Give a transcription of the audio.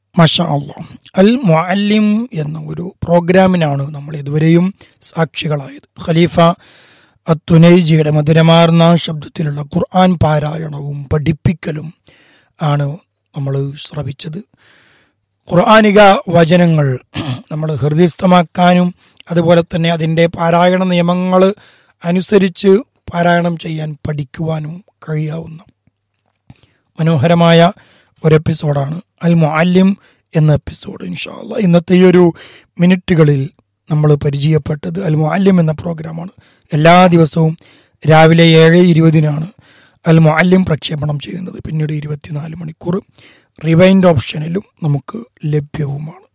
മഷ അള്ളാഹ് അൽ മുഅല്ലിം എന്ന ഒരു പ്രോഗ്രാമിനാണ് നമ്മൾ ഇതുവരെയും സാക്ഷികളായത് ഖലീഫ അത്തുനൈജിയുടെ മധുരമാർന്ന ശബ്ദത്തിലുള്ള ഖുർആൻ പാരായണവും പഠിപ്പിക്കലും ആണ് നമ്മൾ ശ്രവിച്ചത് ഖുർആാനിക വചനങ്ങൾ നമ്മൾ ഹൃദയസ്ഥമാക്കാനും അതുപോലെ തന്നെ അതിൻ്റെ പാരായണ നിയമങ്ങൾ അനുസരിച്ച് പാരായണം ചെയ്യാൻ പഠിക്കുവാനും കഴിയാവുന്ന മനോഹരമായ ഒരു എപ്പിസോഡാണ് അൽ മുഅല്ലിം എന്ന എപ്പിസോഡ് ഇൻഷാല്ല ഇന്നത്തെ ഈ ഒരു മിനിറ്റുകളിൽ നമ്മൾ പരിചയപ്പെട്ടത് അൽ മുഅല്ലിം എന്ന പ്രോഗ്രാമാണ് എല്ലാ ദിവസവും രാവിലെ ഏഴ് ഇരുപതിനാണ് അൽ മുഅല്ലിം പ്രക്ഷേപണം ചെയ്യുന്നത് പിന്നീട് ഇരുപത്തിനാല് മണിക്കൂർ റിവൈൻഡ് ഓപ്ഷനിലും നമുക്ക് ലഭ്യവുമാണ്